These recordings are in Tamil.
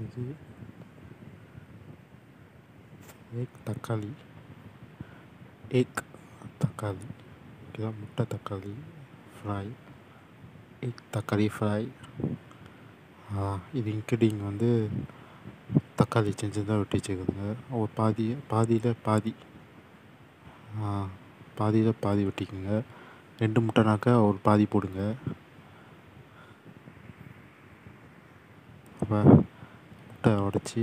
இது எக் தக்காளி எக் தக்காளி ஓகேவா முட்டை தக்காளி ஃப்ரை எக் தக்காளி ஃப்ரை இது இன்க்ரீடியன் வந்து தக்காளி சின்ன சின்னதாக வெட்டி வச்சுக்கோங்க ஒரு பாதி பாதியில் பாதி பாதியில் பாதி வெட்டிக்கோங்க ரெண்டு முட்டைனாக்கா ஒரு பாதி போடுங்க அப்போ முட்டை உடச்சி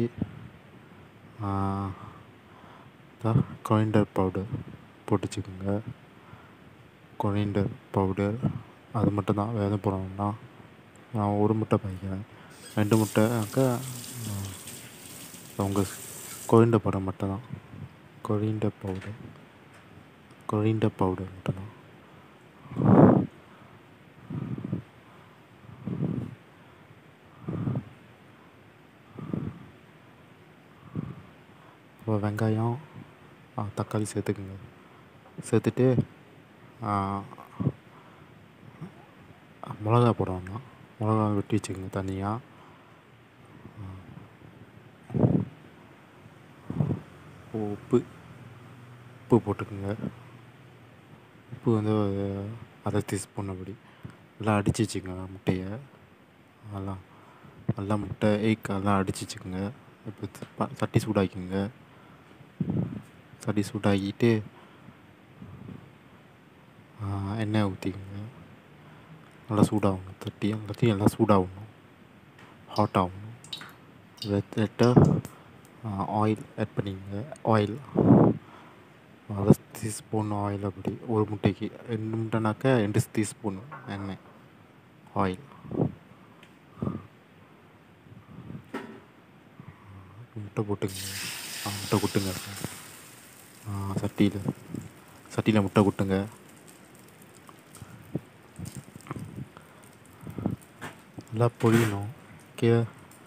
கொரிண்டர் பவுடர் போட்டு வச்சுக்கோங்க கொரிண்டர் பவுடர் அது மட்டும் தான் வேறு எதுவும் போட வேண்டாம் நான் ஒரு முட்டை பாய்க்கிறேன் ரெண்டு முட்டைனாக்கா உங்கள் கொரிண்டர் பவுடர் மட்டும் தான் கொரிண்டர் பவுடர் கொரிண்டர் பவுடர் மட்டும் தான் இப்போ வெங்காயம் தக்காளி சேர்த்துக்குங்க சேர்த்துட்டு மிளகா போட வேண்டாம் மிளகா வெட்டி வச்சுக்கோங்க தனியாக உப்பு உப்பு போட்டுக்கோங்க உப்பு வந்து அரை டீஸ்பூன் அப்படி நல்லா அடித்து வச்சுக்கோங்க முட்டையை நல்லா நல்லா முட்டை எக் அதெல்லாம் அடித்து வச்சுக்கோங்க இப்போ சட்டி சூடாக்கிக்கோங்க சட்டி சூடாக்கிட்டு எண்ணெய் ஊற்றிக்கோங்க நல்லா சூடாகணும் தட்டி எல்லாத்தையும் எல்லாம் சூடாகணும் ஹாட் ஆகணும் லைட்டாக ஆயில் ஆட் பண்ணிக்கோங்க ஆயில் அரை டீஸ்பூன் ஆயில் அப்படி ஒரு முட்டைக்கு ரெண்டு முட்டைனாக்கா ரெண்டு டீஸ்பூன் எண்ணெய் ஆயில் முட்டை போட்டுங்க முட்டை கொட்டுங்க சட்டியில் சட்டியில் முட்டை கொட்டுங்க நல்லா பொரியணும் கீழே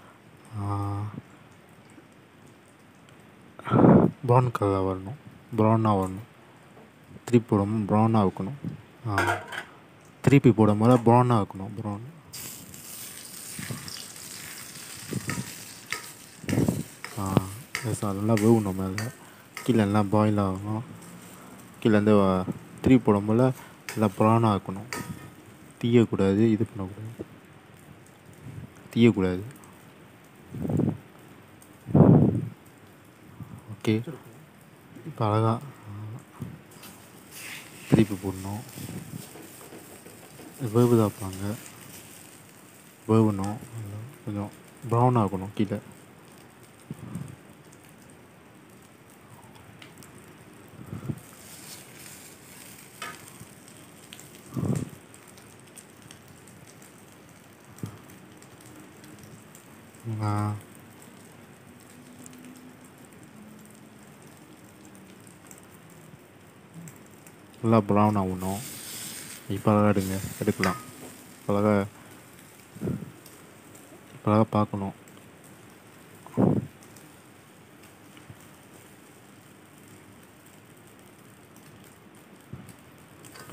ப்ரௌன் கலர் வரணும் ப்ரௌனாக வரணும் திருப்பி போடாமல் ப்ரௌனாக வைக்கணும் திருப்பி போடும் போது ப்ரௌனாக வைக்கணும் ப்ரௌன் நல்லா வேகணும் மேலே கீழே எல்லாம் பாயில் ஆகணும் கீழே வந்து திருப்பி போடும் போல் நல்லா ப்ரௌனாக இருக்கணும் தீயக்கூடாது இது பண்ணக்கூடாது தீயக்கூடாது ஓகே இப்போ அழகா திருப்பி போடணும் வேவு தாப்பாங்க வேகணும் கொஞ்சம் ப்ரௌன் ஆகணும் கீழே நல்லா ப்ரௌன் ஆகணும் இப்போ அழகாக எடுங்க எடுக்கலாம் அழகா இப்போ அழகாக பார்க்கணும் இப்போ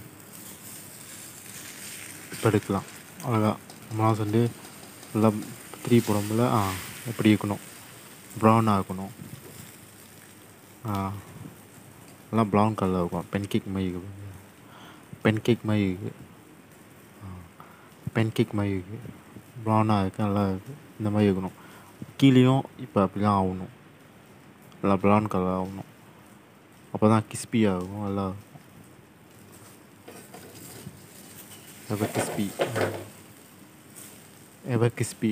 இப்போ எடுக்கலாம் அழகா மாதம் வந்து நல்லா த்ரீ போடும்போது ஆ எப்படி இருக்கணும் ப்ரௌனாக இருக்கணும் ஆ நல்லா ப்ரௌன் கலரில் இருக்கும் பென் கேக் மாதிரி இருக்கு பென் கேக் மாதிரி இருக்குது பென் கேக் மாதிரி இருக்குது ப்ரௌனாக இருக்குது நல்லா இருக்குது இந்த மாதிரி இருக்கணும் கீழேயும் இப்போ அப்படி தான் ஆகணும் நல்லா ப்ரௌன் கலர் ஆகணும் அப்போ தான் கிறிஸ்பியாக இருக்கும் நல்லா எவர் கிறிஸ்பி எவர் கிறிஸ்பி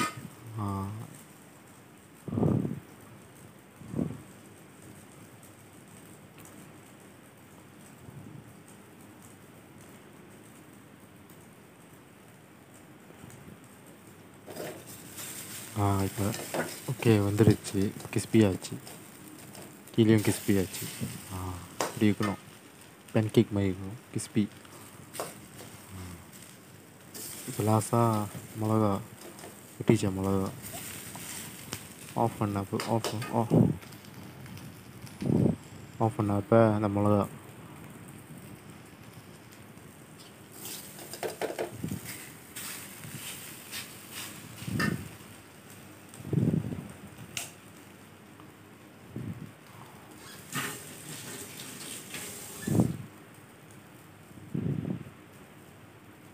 இப்போ ஓகே வந்துடுச்சு கிறிஸ்பி ஆச்சு கீழேயும் கிறிஸ்பி ஆச்சு இப்படி இருக்கணும் பென் கேக் மாதிரி இருக்கணும் கிறிஸ்பி இப்போ லாஸ்ட்டாக மிளகா வெட்டிச்ச மிளகா ஆஃப் பண்ணப்போ ஆஃப் ஆஃப் ஆஃப் பண்ணப்போ அந்த மிளகா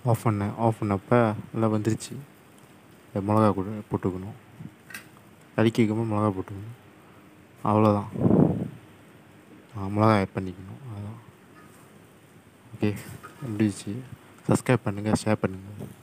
ஆஃப் பண்ணேன் ஆஃப் பண்ணப்போ நல்லா வந்துருச்சு இந்த மிளகா கூட போட்டுக்கணும் கறிக்கு வைக்கும்போது மிளகா போட்டுக்கணும் அவ்வளோதான் மிளகா ஆட் பண்ணிக்கணும் அவ்வளோதான் ஓகே முடிஞ்சிச்சு சப்ஸ்கிரைப் பண்ணுங்கள் ஷேர் பண்ணுங்கள்